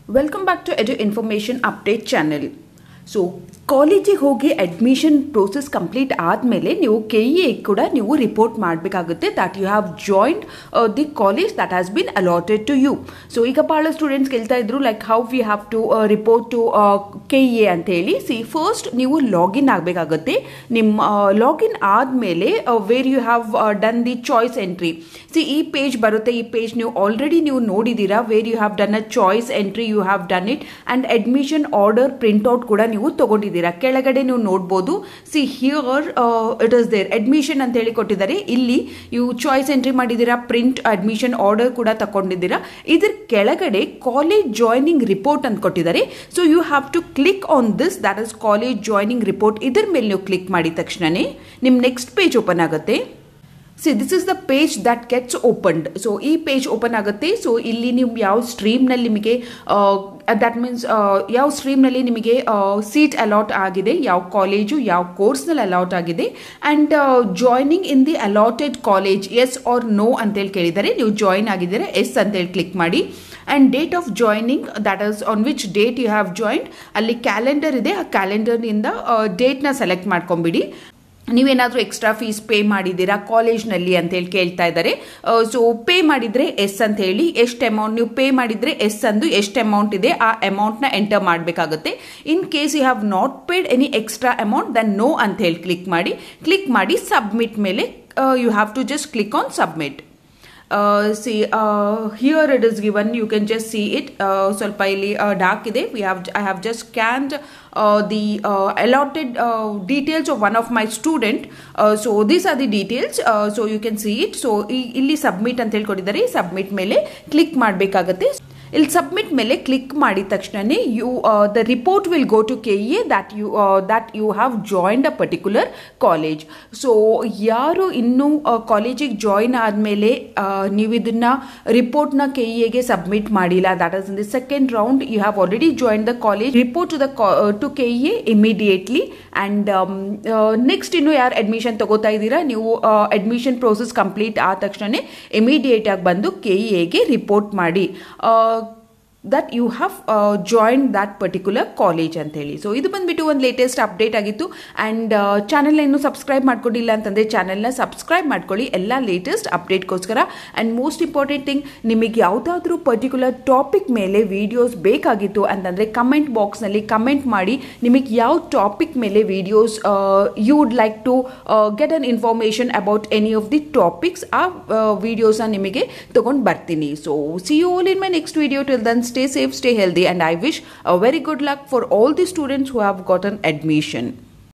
Welcome back to edu information update channel so ಕಾಲೇಜಿಗೆ ಹೋಗಿ admission process complete ಆದಮೇಲೆ ನೀವು ಕೆ ಇ ಕೂಡ ನೀವು ರಿಪೋರ್ಟ್ ಮಾಡಬೇಕಾಗುತ್ತೆ that you have joined the college that has been allotted to you so ಈಗ ಭಾಳ ಸ್ಟೂಡೆಂಟ್ಸ್ ಕೇಳ್ತಾ ಇದ್ರು like how we have to report to K E ಅಂತ ಹೇಳಿ ಸಿ ಫಸ್ಟ್ ನೀವು ಲಾಗಿನ್ ಆಗಬೇಕಾಗುತ್ತೆ ನಿಮ್ಮ ಲಾಗಿನ್ ಆದಮೇಲೆ where you have done the choice entry see ಈ ಪೇಜ್ ಬರುತ್ತೆ ಈ ಪೇಜ್ ನೀವು ಆಲ್ರೆಡಿ ನೀವು ನೋಡಿದ್ದೀರಾ where you have done a choice entry you have done it and admission order printout ಕೂಡ ನೀವು ತೊಗೊಂಡಿದ್ದೀರಾ ಕೆಳಗಡೆ ನೀವು ನೋಡ್ಬೋದು see here it is there admission ಅಂತ ಹೇಳಿ ಕೊಟ್ಟಿದ್ದಾರೆ ಇಲ್ಲಿ ನೀವು ಚಾಯ್ಸ್ ಎಂಟ್ರಿ ಮಾಡಿದ್ದೀರಾ ಪ್ರಿಂಟ್ ಅಡ್ಮಿಷನ್ ಆರ್ಡರ್ ಕೂಡ ತಗೊಂಡಿದ್ದೀರಾ ಇದ್ರ ಕೆಳಗಡೆ ಕಾಲೇಜ್ ಜಾಯ್ನಿಂಗ್ ರಿಪೋರ್ಟ್ ಅಂತ ಕೊಟ್ಟಿದ್ದಾರೆ so you have to click on this that is college joining report ಇದ್ರ ಮೇಲೆ ನೀವು ಕ್ಲಿಕ್ ಮಾಡಿದ ತಕ್ಷಣನೇ ನಿಮ್ಮ ನೆಕ್ಸ್ಟ್ ಪೇಜ್ ಓಪನ್ ಆಗುತ್ತೆ see this is the page that gets opened so ಈ ಪೇಜ್ ಓಪನ್ ಆಗುತ್ತೆ ಸೊ ಇಲ್ಲಿ ನೀವು ಯಾವ ಸ್ಟ್ರೀಮ್ನಲ್ಲಿ ನಿಮಗೆ ದಟ್ ಮೀನ್ಸ್ ಯಾವ ಸ್ಟ್ರೀಮ್ನಲ್ಲಿ ನಿಮಗೆ ಸೀಟ್ ಅಲಾಟ್ ಆಗಿದೆ ಯಾವ ಕಾಲೇಜು ಯಾವ ಕೋರ್ಸ್ನಲ್ಲಿ ಅಲಾಟ್ ಆಗಿದೆ and joining in the allotted college yes or no ಅಂತೇಳಿ ಕೇಳಿದರೆ ನೀವು ಜಾಯಿನ್ ಆಗಿದ್ದೀರಾ ಎಸ್ ಅಂತೇಳಿ ಕ್ಲಿಕ್ ಮಾಡಿ and date of joining that is on which date you have joined ಅಲ್ಲಿ ಕ್ಯಾಲೆಂಡರ್ ಇದೆ ಆ ಕ್ಯಾಲೆಂಡರ್ನಿಂದ ಡೇಟ್ನ ಸೆಲೆಕ್ಟ್ ಮಾಡ್ಕೊಂಬಿಡಿ ನೀವೇನಾದರೂ ಎಕ್ಸ್ಟ್ರಾ ಫೀಸ್ ಪೇ ಮಾಡಿದ್ದೀರಾ ಕಾಲೇಜ್ನಲ್ಲಿ ಅಂತೇಳಿ ಕೇಳ್ತಾ ಇದ್ದಾರೆ ಸೊ ಪೇ ಮಾಡಿದರೆ ಎಸ್ ಅಂತ ಹೇಳಿ ಎಷ್ಟು ಅಮೌಂಟ್ ನೀವು ಪೇ ಮಾಡಿದರೆ ಎಸ್ ಅಂದು ಎಷ್ಟು ಅಮೌಂಟ್ ಇದೆ ಆ ಅಮೌಂಟ್ನ ಎಂಟರ್ ಮಾಡಬೇಕಾಗುತ್ತೆ in case you have not paid any extra amount then no ಅಂತ ಹೇಳಿ ಕ್ಲಿಕ್ ಮಾಡಿ ಕ್ಲಿಕ್ ಮಾಡಿ ಸಬ್ಮಿಟ್ ಮೇಲೆ you have to just click on submit see here it is given you can just see it ಸ್ವಲ್ಪ ಇಲ್ಲಿ dark ಇದೆ we have I have just scanned the allotted details of one of my student so these are the details so you can see it so ಇಲ್ಲಿ submit ಅಂತ ಹೇಳ್ಕೊಟ್ಟಿದ್ದಾರೆ submit ಮೇಲೆ click ಮಾಡಬೇಕಾಗತ್ತೆ ಇಲ್ಲಿ submit ಮೇಲೆ ಕ್ಲಿಕ್ ಮಾಡಿದ ತಕ್ಷಣನೇ you the report will go to K A that you that you have joined a particular college so ಯಾರು ಇನ್ನೂ ಕಾಲೇಜಿಗೆ ಜಾಯಿನ್ ಆದಮೇಲೆ ನೀವು ಇದನ್ನ ರಿಪೋರ್ಟ್ನ ಕೆ ಎಗೆ ಸಬ್ಮಿಟ್ ಮಾಡಿಲ್ಲ that is in the second round you have already join the college report to the to K A immediately and next ಇನ್ನು ಯಾರು ಅಡ್ಮಿಷನ್ ತಗೋತಾ ಇದ್ದೀರಾ ನೀವು ಅಡ್ಮಿಷನ್ ಪ್ರೋಸೆಸ್ ಕಂಪ್ಲೀಟ್ ಆದ ತಕ್ಷಣ ಇಮಿಡಿಯೇಟ್ ಆಗಿ ಬಂದು ಕೆ ಎಗೆ ರಿಪೋರ್ಟ್ ಮಾಡಿ that you have join that particular college ಅಂತ ಹೇಳಿ ಸೊ ಇದು ಬಂದ್ಬಿಟ್ಟು ಒಂದು ಲೇಟೆಸ್ಟ್ ಅಪ್ಡೇಟ್ ಆಗಿತ್ತು ಆ್ಯಂಡ್ ಚಾನೆಲ್ನ ಇನ್ನೂ ಸಬ್ಸ್ಕ್ರೈಬ್ ಮಾಡ್ಕೊಂಡಿಲ್ಲ ಅಂತಂದರೆ ಚಾನೆಲ್ನ ಸಬ್ಸ್ಕ್ರೈಬ್ ಮಾಡ್ಕೊಳ್ಳಿ ಎಲ್ಲ ಲೇಟೆಸ್ಟ್ ಅಪ್ಡೇಟ್ಗೋಸ್ಕರ ಆ್ಯಂಡ್ ಮೋಸ್ಟ್ ಇಂಪಾರ್ಟೆಂಟ್ ಥಿಂಗ್ ನಿಮಗೆ ಯಾವುದಾದ್ರೂ ಪರ್ಟಿಕ್ಯುಲರ್ ಟಾಪಿಕ್ ಮೇಲೆ ವಿಡಿಯೋಸ್ ಬೇಕಾಗಿತ್ತು ಅಂತಂದರೆ ಕಮೆಂಟ್ ಬಾಕ್ಸ್ನಲ್ಲಿ ಕಮೆಂಟ್ ಮಾಡಿ ನಿಮಗೆ ಯಾವ ಟಾಪಿಕ್ ಮೇಲೆ videos you would like to get an information about any of the topics ಆ ವಿಡಿಯೋಸ್ನ ನಿಮಗೆ ತೊಗೊಂಡು ಬರ್ತೀನಿ so see you all in my next video till then stay safe, stay healthy, and I wish a very good luck for all the students who have gotten admission.